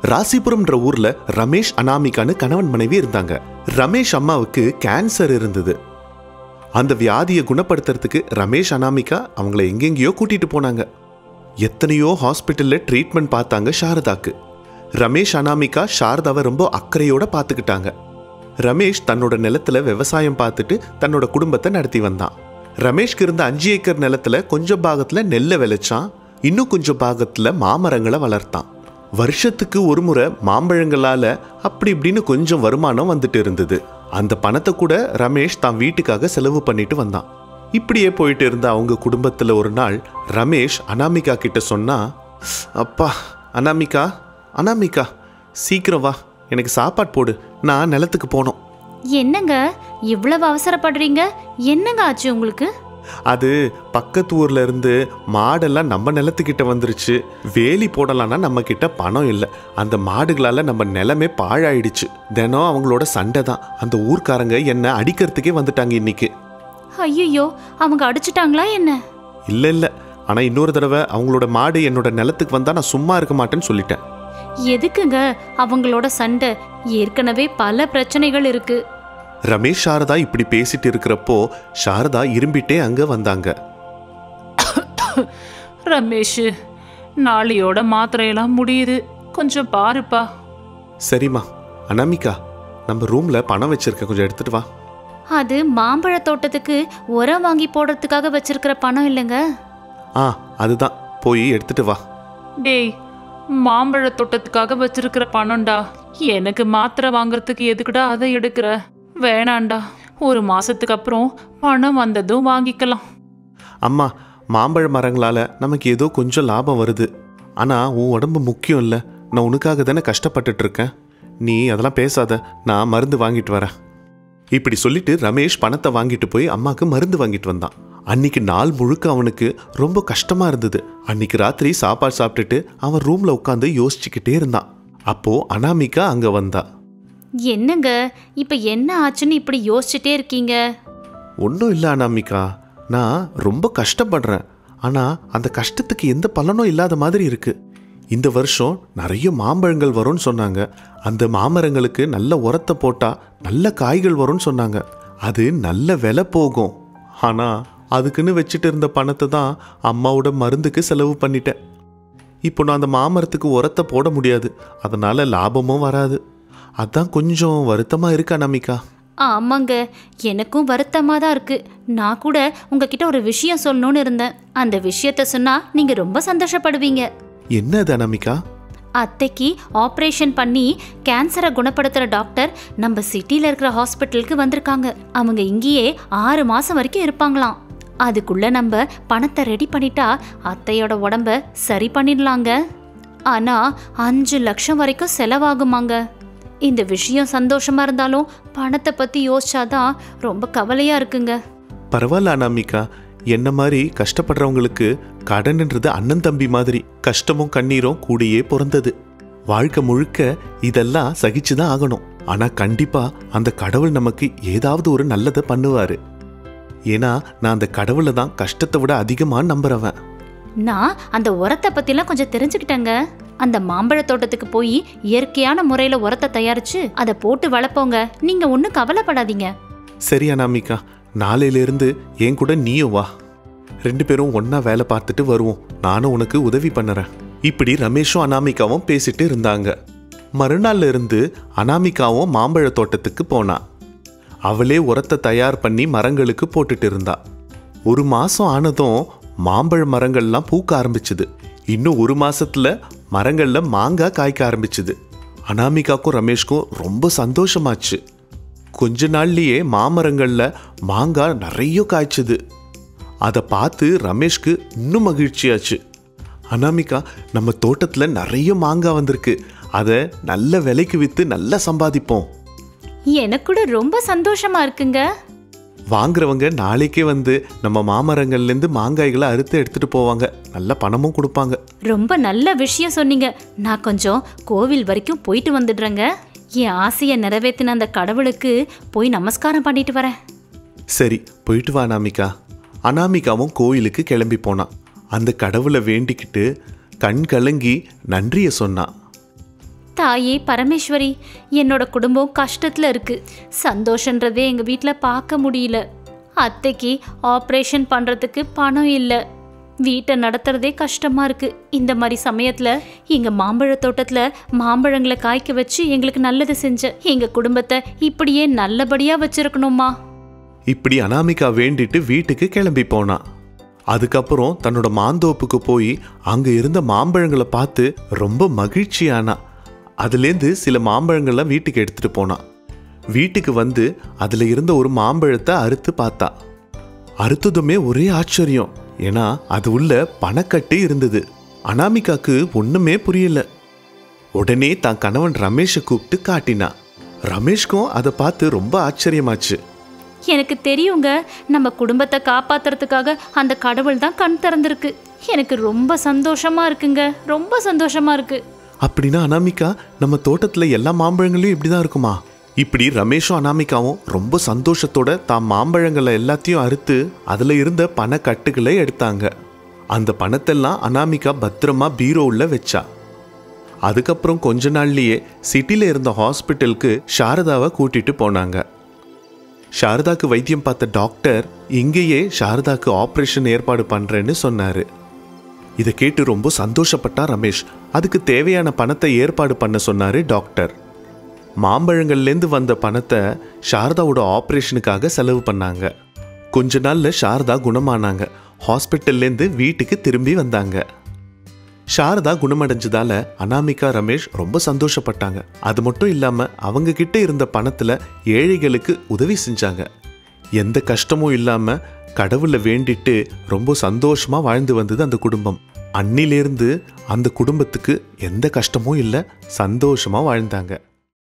ராசிபுரம்ன்ற ஊர்ல ரமேஷ் அனாமிகான்னு கணவன் மனைவி இருந்தாங்க ரமேஷ் அம்மாவுக்கு கேன்சர் இருந்தது அந்த வியாதியை குணப்படுத்துறதுக்கு ரமேஷ் அனாமிகா அவங்கள எங்கெங்கேயோ கூட்டிட்டு போனாங்க எத்தனையோ ஹாஸ்பிட்டல்ல ட்ரீட்மெண்ட் பார்த்தாங்க சாரதாக்கு ரமேஷ் அனாமிகா சாரதாவை ரொம்ப அக்கறையோட பார்த்துக்கிட்டாங்க ரமேஷ் தன்னோட நிலத்துல விவசாயம் பார்த்துட்டு தன்னோட குடும்பத்தை நடத்தி வந்தான் ரமேஷ்க்கு இருந்த அஞ்சு ஏக்கர் நிலத்துல கொஞ்சம் பாகத்துல நெல்லை விளைச்சான் இன்னும் கொஞ்சம் பாகத்துல மாமரங்களை வளர்த்தான் வருஷத்துக்கு ஒரு முறை மாம்பழங்களால அப்படி இப்படின்னு கொஞ்சம் வருமானம் வந்துட்டு இருந்தது அந்த பணத்தை கூட ரமேஷ் தான் வீட்டுக்காக செலவு பண்ணிட்டு வந்தான் இப்படியே போயிட்டு இருந்த அவங்க குடும்பத்துல ஒரு நாள் ரமேஷ் அனாமிகா கிட்ட சொன்னா அப்பா அனாமிகா அனாமிகா சீக்கிரம் வா எனக்கு சாப்பாடு போடு நான் நிலத்துக்கு போனோம் என்னங்க இவ்வளவு அவசரப்படுறீங்க என்னங்க ஆச்சு உங்களுக்கு அது பக்கத்து ஊர்ல இருந்து மாடெல்லாம் நம்ம நிலத்துக்கிட்ட வந்துருச்சு வேலி போடலாம்னா நம்ம கிட்ட பணம் இல்லை அந்த மாடுகளால நம்ம நிலமே பாழாயிடுச்சு தினம் அவங்களோட சண்டை தான் அந்த ஊர்க்காரங்க என்ன அடிக்கிறதுக்கே வந்துட்டாங்க இன்னைக்கு ஐயோ அவங்க அடிச்சிட்டாங்களா என்ன இல்ல இல்ல ஆனா இன்னொரு தடவை அவங்களோட மாடு என்னோட நிலத்துக்கு வந்தா நான் சும்மா இருக்க மாட்டேன்னு சொல்லிட்டேன் எதுக்குங்க அவங்களோட சண்டை ஏற்கனவே பல பிரச்சனைகள் இருக்கு ரமேஷ் சாரதா இப்படி பேசிட்டு இருக்கிறப்போ சாரதா இரும்பிட்டே அங்க வந்தாங்க ரமேஷ் நாளையோட மாத்திரையெல்லாம் முடியுது கொஞ்சம் பாருப்பா சரிம்மா அனாமிகா நம்ம ரூம்ல பணம் வச்சிருக்க கொஞ்சம் எடுத்துட்டு வா அது மாம்பழ தோட்டத்துக்கு உரம் வாங்கி போடுறதுக்காக வச்சிருக்கிற பணம் இல்லைங்க ஆ அதுதான் போய் எடுத்துட்டு வா டேய் மாம்பழ தோட்டத்துக்காக வச்சிருக்கிற பணம்டா எனக்கு மாத்திரை வாங்குறதுக்கு எதுக்குடா அதை எடுக்கிற வேணாண்டா ஒரு மாசத்துக்கு அப்புறம் பணம் வந்ததும் வாங்கிக்கலாம் அம்மா மாம்பழ மரங்களால நமக்கு ஏதோ கொஞ்சம் லாபம் வருது ஆனா உன் உடம்பு முக்கியம் இல்லை நான் உனக்காக தானே கஷ்டப்பட்டுட்டு இருக்கேன் நீ அதெல்லாம் பேசாத நான் மருந்து வாங்கிட்டு வரேன் இப்படி சொல்லிட்டு ரமேஷ் பணத்தை வாங்கிட்டு போய் அம்மாக்கு மருந்து வாங்கிட்டு வந்தான் அன்னைக்கு நாள் முழுக்க அவனுக்கு ரொம்ப கஷ்டமா இருந்தது அன்னைக்கு ராத்திரி சாப்பாடு சாப்பிட்டுட்டு அவன் ரூம்ல உட்காந்து யோசிச்சுக்கிட்டே இருந்தான் அப்போ அனாமிகா அங்க வந்தா என்னங்க இப்ப என்ன ஆச்சுன்னு இப்படி யோசிச்சுட்டே இருக்கீங்க ஒன்றும் இல்லை அனாமிகா நான் ரொம்ப கஷ்டப்படுறேன் ஆனால் அந்த கஷ்டத்துக்கு எந்த பலனும் இல்லாத மாதிரி இருக்கு இந்த வருஷம் நிறைய மாம்பழங்கள் வரும்னு சொன்னாங்க அந்த மாமரங்களுக்கு நல்ல உரத்தை போட்டால் நல்ல காய்கள் வரும்னு சொன்னாங்க அது நல்ல விலை போகும் ஆனால் அதுக்குன்னு வச்சுட்டு இருந்த பணத்தை தான் அம்மாவோட மருந்துக்கு செலவு பண்ணிட்டேன் இப்போ நான் அந்த மாமரத்துக்கு உரத்தை போட முடியாது அதனால லாபமும் வராது அதான் கொஞ்சம் வருத்தமாக இருக்கு அனாமிகா ஆமாங்க எனக்கும் வருத்தமாக தான் இருக்கு நான் கூட உங்ககிட்ட ஒரு விஷயம் சொல்லணும்னு இருந்தேன் அந்த விஷயத்த சொன்னா நீங்க ரொம்ப சந்தோஷப்படுவீங்க என்ன அது அனாமிகா அத்தைக்கு ஆப்ரேஷன் பண்ணி கேன்சரை குணப்படுத்துகிற டாக்டர் நம்ம சிட்டியில் இருக்கிற ஹாஸ்பிட்டலுக்கு வந்திருக்காங்க அவங்க இங்கேயே ஆறு மாதம் வரைக்கும் இருப்பாங்களாம் அதுக்குள்ள நம்ம பணத்தை ரெடி பண்ணிட்டா அத்தையோட உடம்ப சரி பண்ணிடலாங்க ஆனா அஞ்சு லட்சம் வரைக்கும் செலவாகுமாங்க இந்த விஷயம் சந்தோஷமா இருந்தாலும் பணத்தை பத்தி யோசிச்சாதான் ரொம்ப கவலையா இருக்குங்க பரவாயில்ல அனாமிகா என்ன மாதிரி கஷ்டப்படுறவங்களுக்கு கடன்ன்றது அண்ணன் தம்பி மாதிரி கஷ்டமும் கண்ணீரும் கூடியே பிறந்தது வாழ்க்கை முழுக்க இதெல்லாம் சகிச்சுதான் ஆகணும் ஆனா கண்டிப்பா அந்த கடவுள் நமக்கு ஏதாவது ஒரு நல்லதை பண்ணுவாரு ஏன்னா நான் அந்த கடவுளை தான் கஷ்டத்தை விட அதிகமா நம்புறவன் நான் அந்த உரத்தை பத்திலாம் கொஞ்சம் தெரிஞ்சுக்கிட்டேங்க அந்த மாம்பழ தோட்டத்துக்கு போய் இயற்கையான முறையில உரத்தை தயாரிச்சு அதை போட்டு வளர்ப்போங்க நீங்க ஒன்றும் கவலைப்படாதீங்க சரி அனாமிகா நாளையிலிருந்து என் கூட நீயும் வா ரெண்டு பேரும் ஒண்ணா வேலை பார்த்துட்டு வருவோம் நானும் உனக்கு உதவி பண்ணுறேன் இப்படி ரமேஷும் அனாமிகாவும் பேசிட்டு இருந்தாங்க மறுநாள்ல இருந்து அனாமிகாவும் மாம்பழ தோட்டத்துக்கு போனா அவளே உரத்தை தயார் பண்ணி மரங்களுக்கு போட்டுட்டு இருந்தா ஒரு மாசம் ஆனதும் மாம்பழ மரங்கள்லாம் பூக்க ஆரம்பிச்சுது இன்னும் ஒரு மாசத்துல மரங்கள்ல மாங்காய் காய்க்க ஆரம்பிச்சுது அனாமிகாக்கும் ரமேஷ்க்கும் ரொம்ப சந்தோஷமாச்சு கொஞ்ச நாள்லயே மாமரங்கள்ல மாங்காய் நிறைய காய்ச்சுது அதை பார்த்து ரமேஷ்க்கு இன்னும் மகிழ்ச்சியாச்சு அனாமிகா நம்ம தோட்டத்துல நிறைய மாங்காய் வந்திருக்கு அதை நல்ல விலைக்கு வித்து நல்லா சம்பாதிப்போம் எனக்கு கூட ரொம்ப சந்தோஷமா இருக்குங்க வாங்குறவங்க நாளைக்கே வந்து நம்ம மாமரங்கள்லேருந்து மாங்காய்களை அறுத்து எடுத்துட்டு போவாங்க நல்ல பணமும் கொடுப்பாங்க ரொம்ப நல்ல விஷயம் சொன்னீங்க நான் கொஞ்சம் கோவில் வரைக்கும் போயிட்டு வந்துடுறேங்க என் ஆசையை நிறைவேற்றின அந்த கடவுளுக்கு போய் நமஸ்காரம் பண்ணிட்டு வரேன் சரி போயிட்டு வா அனாமிகா அனாமிகாவும் கோயிலுக்கு கிளம்பி போனான் அந்த கடவுளை வேண்டிக்கிட்டு கண் கலங்கி நன்றியை சொன்னான் தாயே பரமேஸ்வரி என்னோட குடும்பம் கஷ்டத்தில் இருக்கு சந்தோஷன்றதே எங்கள் வீட்டில் பார்க்க முடியல அத்தைக்கு ஆப்ரேஷன் பண்ணுறதுக்கு பணம் இல்லை வீட்டை நடத்துறதே கஷ்டமா இருக்கு இந்த மாதிரி சமயத்துல எங்க மாம்பழ தோட்டத்துல மாம்பழங்களை காய்க்க வச்சு எங்களுக்கு நல்லது செஞ்ச எங்க குடும்பத்தை இப்படியே நல்லபடியா வச்சிருக்கணுமா இப்படி அனாமிகா வேண்டிட்டு வீட்டுக்கு கிளம்பி போனான் அதுக்கப்புறம் தன்னோட மாந்தோப்புக்கு போய் அங்க இருந்த மாம்பழங்களை பார்த்து ரொம்ப மகிழ்ச்சியானா அதுலேருந்து சில மாம்பழங்களை வீட்டுக்கு எடுத்துட்டு போனான் வீட்டுக்கு வந்து அதுல இருந்த ஒரு மாம்பழத்தை அறுத்து பார்த்தா அறுத்ததுமே ஒரே ஆச்சரியம் ஏன்னா அது உள்ள பணக்கட்டு இருந்தது அனாமிகாக்கு ஒண்ணுமே புரியல உடனே தான் கணவன் ரமேஷை கூப்பிட்டு காட்டினா ரமேஷ்க்கும் அதை பார்த்து ரொம்ப ஆச்சரியமாச்சு எனக்கு தெரியுங்க நம்ம குடும்பத்தை காப்பாத்துறதுக்காக அந்த கடவுள் தான் கண் திறந்திருக்கு எனக்கு ரொம்ப சந்தோஷமா இருக்குங்க ரொம்ப சந்தோஷமா இருக்கு அப்படின்னா அனாமிகா நம்ம தோட்டத்துல எல்லா மாம்பழங்களையும் இப்படிதான் இருக்குமா இப்படி ரமேஷும் அனாமிகாவும் ரொம்ப சந்தோஷத்தோட தாம் மாம்பழங்களை எல்லாத்தையும் அறுத்து அதுல இருந்த பணக்கட்டுகளை எடுத்தாங்க அந்த பணத்தெல்லாம் அனாமிகா பத்திரமா பீரோவுல வச்சா அதுக்கப்புறம் கொஞ்ச நாள்லயே சிட்டில இருந்த ஹாஸ்பிட்டலுக்கு சாரதாவை கூட்டிட்டு போனாங்க சாரதாக்கு வைத்தியம் பார்த்த டாக்டர் இங்கேயே சாரதாக்கு ஆப்ரேஷன் ஏற்பாடு பண்றேன்னு சொன்னாரு இதை கேட்டு ரொம்ப சந்தோஷப்பட்டா ரமேஷ் அதுக்கு தேவையான பணத்தை ஏற்பாடு பண்ண சொன்னாரு டாக்டர் மாம்பழங்கள்லேருந்து வந்த பணத்தை சாரதாவோட ஆப்ரேஷனுக்காக செலவு பண்ணாங்க கொஞ்ச நாள்ல சாரதா குணமானாங்க ஹாஸ்பிட்டல்லேருந்து வீட்டுக்கு திரும்பி வந்தாங்க சாரதா குணமடைஞ்சதால அனாமிகா ரமேஷ் ரொம்ப சந்தோஷப்பட்டாங்க அது மட்டும் இல்லாம அவங்க கிட்ட இருந்த பணத்துல ஏழைகளுக்கு உதவி செஞ்சாங்க எந்த கஷ்டமும் இல்லாம கடவுளை வேண்டிட்டு ரொம்ப சந்தோஷமா வாழ்ந்து வந்தது அந்த குடும்பம் அன்னிலேருந்து அந்த குடும்பத்துக்கு எந்த கஷ்டமும் இல்லை சந்தோஷமா வாழ்ந்தாங்க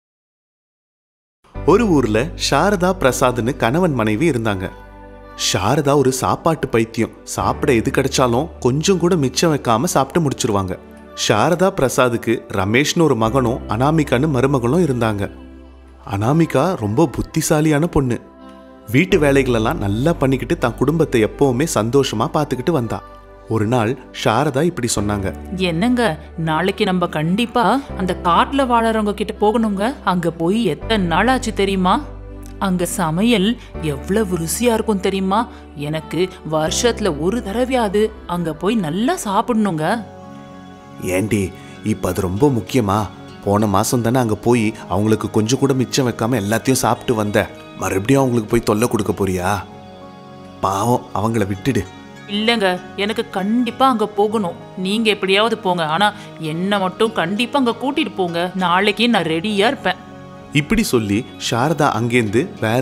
ஒரு ஊர்ல சாரதா பிரசாத்னு கணவன் மனைவி இருந்தாங்க சாரதா ஒரு சாப்பாட்டு பைத்தியம் சாப்பிட எது கிடைச்சாலும் கொஞ்சம் கூட மிச்சம் வைக்காம சாப்பிட்டு முடிச்சிருவாங்க சாரதா பிரசாத்துக்கு ரமேஷ்னு ஒரு மகனும் அனாமிகான்னு மருமகளும் இருந்தாங்க அனாமிகா ரொம்ப புத்திசாலியான பொண்ணு வீட்டு வேலைகளெல்லாம் நல்லா பண்ணிக்கிட்டு தன் குடும்பத்தை எப்பவுமே சந்தோஷமா பார்த்துக்கிட்டு வந்தா ஒரு நாள் சாரதா இப்படி சொன்னாங்க என்னங்க நாளைக்கு நம்ம கண்டிப்பா அந்த காட்டுல வாழறவங்க கிட்ட போகணுங்க அங்க போய் எத்தனை நாள் ஆச்சு தெரியுமா அங்க சமையல் எவ்வளவு ருசியா இருக்கும் தெரியுமா எனக்கு வருஷத்துல ஒரு தடவையாவது அங்க போய் நல்லா சாப்பிடணுங்க ஏண்டி இப்போ அது ரொம்ப முக்கியமா போன மாசம் தானே அங்கே போய் அவங்களுக்கு கொஞ்சம் கூட மிச்சம் வைக்காம எல்லாத்தையும் சாப்பிட்டு வந்த மறுபடியும் அவங்களுக்கு போய் தொல்லை கொடுக்க போறியா பாவம் அவங்கள விட்டுடு இல்லைங்க எனக்கு கண்டிப்பா அங்க போகணும் நீங்க எப்படியாவது போங்க ஆனா என்ன மட்டும் கண்டிப்பா அங்க கூட்டிட்டு போங்க நாளைக்கு நான் ரெடியா இருப்பேன் இப்படி சொல்லி சாரதா அங்கேருந்து வேற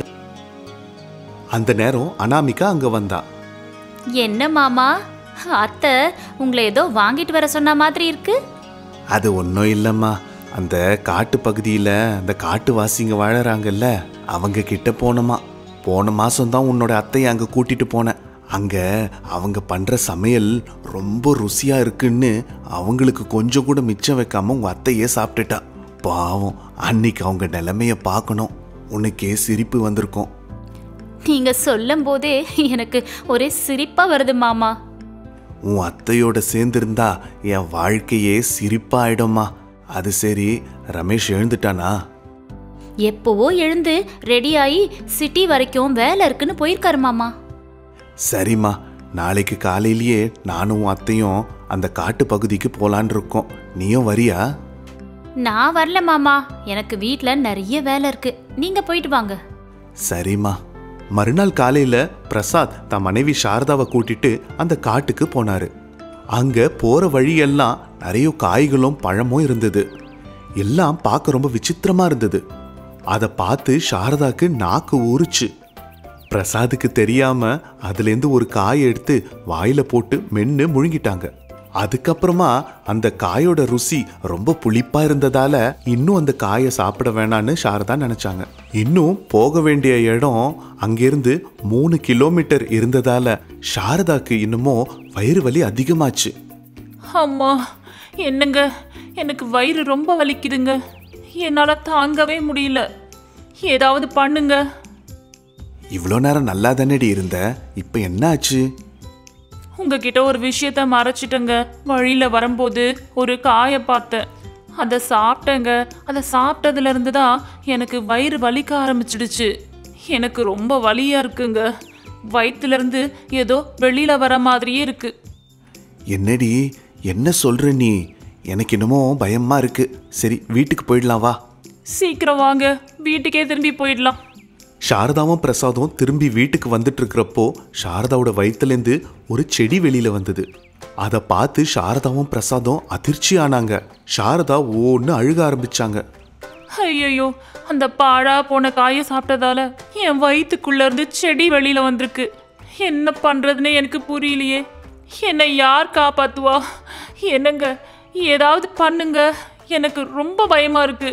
அந்த நேரம் அனாமிகா அங்க வந்தா என்ன மாமா அத்தை உங்களை ஏதோ வாங்கிட்டு வர சொன்ன மாதிரி இருக்கு அது ஒன்றும் இல்லைம்மா அந்த காட்டு பகுதியில் அந்த காட்டுவாசிங்க வாழறாங்கல்ல அவங்க கிட்ட போனோமா போன மாதம் தான் உன்னோட அத்தையை அங்கே கூட்டிட்டு போனேன் அங்கே அவங்க பண்ணுற சமையல் ரொம்ப ருசியாக இருக்குன்னு அவங்களுக்கு கொஞ்சம் கூட மிச்சம் வைக்காம உங்கள் அத்தையே சாப்பிட்டுட்டா பாவம் அன்னைக்கு அவங்க நிலைமைய பார்க்கணும் உனக்கே சிரிப்பு வந்திருக்கும் நீங்க சொல்லும் போதே எனக்கு ஒரே சிரிப்பா வருது மாமா உன் அத்தையோட சேர்ந்திருந்தா என் வாழ்க்கையே சிரிப்பாயிடும்மா அது சரி ரமேஷ் எழுந்துட்டானா எப்போவோ எழுந்து ரெடியாகி சிட்டி வரைக்கும் வேலை இருக்குன்னு போயிருக்காரு மாமா சரிம்மா நாளைக்கு காலையிலேயே நானும் உன் அத்தையும் அந்த காட்டு பகுதிக்கு போலான் இருக்கோம் நீயும் வரியா நான் வரல மாமா எனக்கு வீட்டில் நிறைய வேலை இருக்கு நீங்க போயிட்டு வாங்க சரிம்மா மறுநாள் காலையில பிரசாத் தன் மனைவி சாரதாவை கூட்டிட்டு அந்த காட்டுக்கு போனாரு அங்க போற வழியெல்லாம் நிறைய காய்களும் பழமும் இருந்தது எல்லாம் பார்க்க ரொம்ப விசித்திரமா இருந்தது அதை பார்த்து சாரதாக்கு நாக்கு ஊறுச்சு பிரசாத்துக்கு தெரியாம அதுலேருந்து ஒரு காயை எடுத்து வாயில போட்டு மென்னு முழுங்கிட்டாங்க அதுக்கப்புறமா அந்த காயோட ருசி ரொம்ப புளிப்பா இருந்ததால இன்னும் அந்த காயை சாப்பிட வேணான்னு சாரதா நினைச்சாங்க இன்னும் போக வேண்டிய இடம் அங்கிருந்து மூணு கிலோமீட்டர் இருந்ததால சாரதாக்கு இன்னமும் வயிறு வலி அதிகமாச்சு அம்மா என்னங்க எனக்கு வயிறு ரொம்ப வலிக்குதுங்க என்னால தாங்கவே முடியல ஏதாவது பண்ணுங்க இவ்வளோ நேரம் நல்லா தானேடி இருந்த இப்போ என்ன ஆச்சு உங்ககிட்ட ஒரு விஷயத்த மறைச்சிட்டங்க வழியில வரும்போது ஒரு காயை பார்த்தேன் அதை சாப்பிட்டேங்க அதை சாப்பிட்டதுல இருந்து தான் எனக்கு வயிறு வலிக்க ஆரம்பிச்சிடுச்சு எனக்கு ரொம்ப வலியா இருக்குங்க வயிற்றுல இருந்து ஏதோ வெளியில வர மாதிரியே இருக்கு என்னடி என்ன சொல்ற நீ எனக்கு என்னமோ பயமா இருக்கு சரி வீட்டுக்கு போயிடலாம் வா சீக்கிரம் வாங்க வீட்டுக்கே திரும்பி போயிடலாம் சாரதாவும் பிரசாதும் திரும்பி வீட்டுக்கு வந்துட்டு இருக்கிறப்போ சாரதாவோட வயிற்றுலேருந்து ஒரு செடி வெளியில வந்தது அதை பார்த்து சாரதாவும் பிரசாதும் அதிர்ச்சி ஆனாங்க சாரதா ஓன்னு அழுக ஆரம்பிச்சாங்க ஐயோ அந்த பாழா போன காயை சாப்பிட்டதால என் வயிற்றுக்குள்ள இருந்து செடி வெளியில வந்திருக்கு என்ன பண்றதுன்னு எனக்கு புரியலையே என்னை யார் காப்பாத்துவா என்னங்க ஏதாவது பண்ணுங்க எனக்கு ரொம்ப பயமா இருக்கு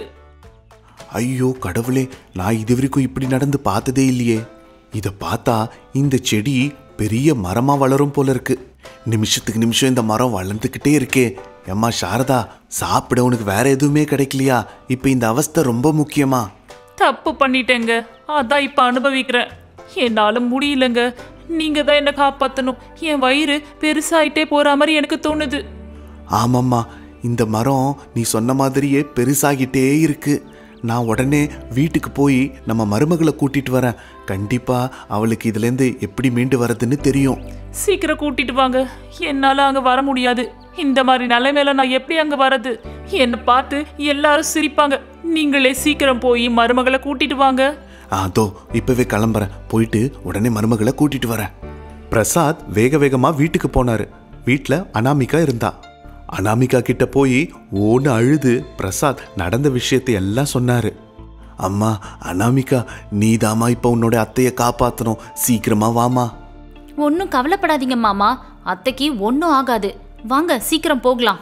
ஐயோ கடவுளே நான் இது வரைக்கும் இப்படி நடந்து பார்த்ததே இல்லையே இதை பார்த்தா இந்த செடி பெரிய மரமா வளரும் போல இருக்கு நிமிஷத்துக்கு நிமிஷம் இந்த மரம் வளர்ந்துக்கிட்டே இருக்கே எம்மா சாரதா சாப்பிட உனக்கு வேற எதுவுமே கிடைக்கலையா இப்போ இந்த அவஸ்தை ரொம்ப முக்கியமா தப்பு பண்ணிட்டேங்க அதான் இப்ப அனுபவிக்கிறேன் என்னால முடியலங்க நீங்க தான் என்ன காப்பாத்தணும் என் வயிறு பெருசாயிட்டே போற மாதிரி எனக்கு தோணுது ஆமாம்மா இந்த மரம் நீ சொன்ன மாதிரியே பெருசாகிட்டே இருக்கு நான் உடனே வீட்டுக்கு போய் நம்ம மருமகளை கூட்டிட்டு வரேன் கண்டிப்பா அவளுக்கு இதுலேருந்து எப்படி மீண்டு வரதுன்னு தெரியும் சீக்கிரம் கூட்டிட்டு வாங்க என்னால அங்க வர முடியாது இந்த மாதிரி நிலைமையில நான் எப்படி அங்க வரது என்னை பார்த்து எல்லாரும் சிரிப்பாங்க நீங்களே சீக்கிரம் போய் மருமகளை கூட்டிட்டு வாங்க அதோ இப்பவே கிளம்புறேன் போயிட்டு உடனே மருமகளை கூட்டிட்டு வரேன் பிரசாத் வேக வேகமா வீட்டுக்கு போனாரு வீட்ல அனாமிகா இருந்தா அனாமிகா கிட்ட போய் ஓன்னு அழுது பிரசாத் நடந்த விஷயத்தை எல்லாம் சொன்னாரு அம்மா அனாமிகா நீதாம்மா இப்ப உன்னோட அத்தையை காப்பாத்தணும் சீக்கிரமா வாமா ஒன்றும் கவலைப்படாதீங்க மாமா அத்தைக்கு ஒன்றும் ஆகாது வாங்க சீக்கிரம் போகலாம்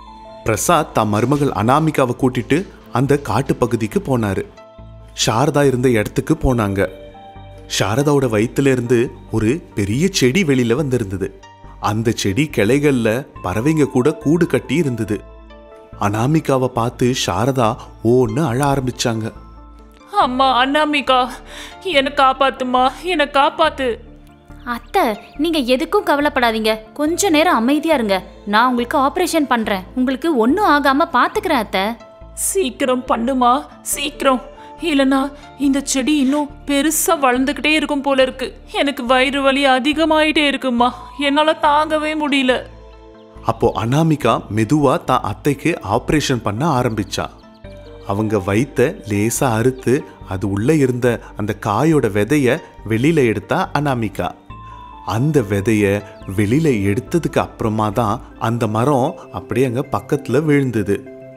பிரசாத் தம் மருமகள் அனாமிகாவை கூட்டிட்டு அந்த காட்டு பகுதிக்கு போனாரு சாரதா இருந்த இடத்துக்கு போனாங்க சாரதாவோட வயித்துல இருந்து ஒரு பெரிய செடி வெளியில வந்திருந்தது அந்த செடி கிளைகள்ல பறவைங்க கூட கூடு கட்டி இருந்தது அனாமிகாவை பார்த்து சாரதா ஓன்னு அழ ஆரம்பிச்சாங்க அம்மா அண்ணாமிகா என்னை காப்பாத்துமா என்னை காப்பாத்து அத்தை நீங்க எதுக்கும் கவலைப்படாதீங்க கொஞ்ச நேரம் அமைதியா இருங்க நான் உங்களுக்கு ஆபரேஷன் பண்றேன் உங்களுக்கு ஒன்றும் ஆகாம பாத்துக்கிறேன் அத்தை சீக்கிரம் பண்ணுமா சீக்கிரம் இல்லனா இந்த செடி இன்னும் பெருசா வளர்ந்துக்கிட்டே இருக்கும் போல இருக்கு எனக்கு வயிறு வலி அதிகமாயிட்டே இருக்குமா என்னால தாங்கவே முடியல அப்போ அனாமிகா மெதுவா தான் அத்தைக்கு ஆபரேஷன் பண்ண ஆரம்பிச்சா அவங்க வயித்த லேசா அறுத்து அது உள்ள இருந்த அந்த காயோட விதைய வெளியில எடுத்தா அனாமிகா அந்த விதைய வெளியில எடுத்ததுக்கு அப்புறமா தான் அந்த மரம் அப்படியே அங்க பக்கத்துல விழுந்தது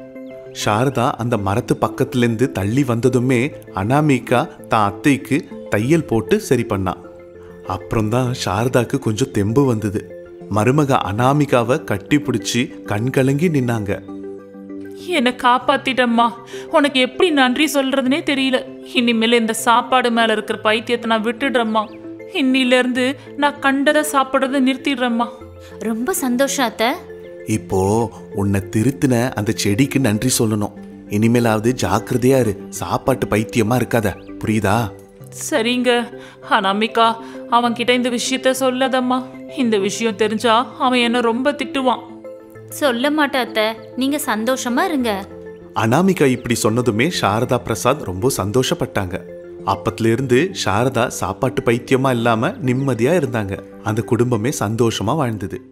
சாரதா அந்த மரத்து பக்கத்துலேருந்து தள்ளி வந்ததுமே அனாமிகா தான் அத்தைக்கு தையல் போட்டு சரி பண்ணா அப்புறம்தான் சாரதாக்கு கொஞ்சம் தெம்பு வந்தது மருமக அனாமிகாவை கட்டி பிடிச்சி கண் கலங்கி நின்னாங்க என்னை காப்பாத்திட்டம்மா உனக்கு எப்படி நன்றி சொல்றதுனே தெரியல இனிமேல் இந்த சாப்பாடு மேல இருக்கிற பைத்தியத்தை நான் விட்டுடுறேம்மா இன்னில இருந்து நான் கண்டதை சாப்பிட்றதை நிறுத்திடுறேம்மா ரொம்ப சந்தோஷம் அத்தை இப்போ உன்னை திருத்தின அந்த செடிக்கு நன்றி சொல்லணும் இனிமேலாவது ஜாக்கிரதையா இரு சாப்பாட்டு பைத்தியமா இருக்காத புரியுதா சரிங்க அனாமிகா அவன்கிட்ட இந்த விஷயத்த சொல்லாதம்மா இந்த விஷயம் தெரிஞ்சா அவன் என்ன ரொம்ப திட்டுவான் சொல்ல மாட்டேன் அத்தை நீங்க சந்தோஷமா இருங்க அனாமிகா இப்படி சொன்னதுமே சாரதா பிரசாத் ரொம்ப சந்தோஷப்பட்டாங்க அப்பத்துல இருந்து சாரதா சாப்பாட்டு பைத்தியமா இல்லாம நிம்மதியா இருந்தாங்க அந்த குடும்பமே சந்தோஷமா வாழ்ந்தது